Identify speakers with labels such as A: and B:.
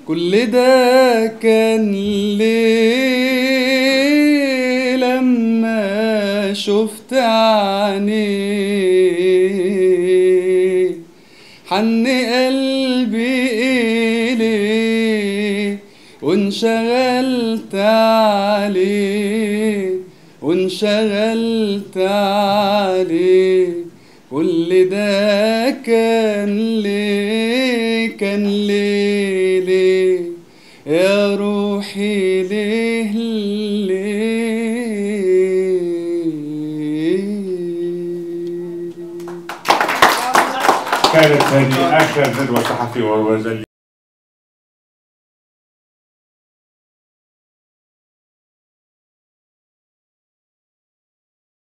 A: كل ده كان ليه لما شفت عينيه حن قلبي إليه وانشغلت عليه وانشغلت عليه كل ده كان ليه كان ليه ليه يا روحي ليه ليه
B: كانت هذه آخر ندوة صحفي ووزن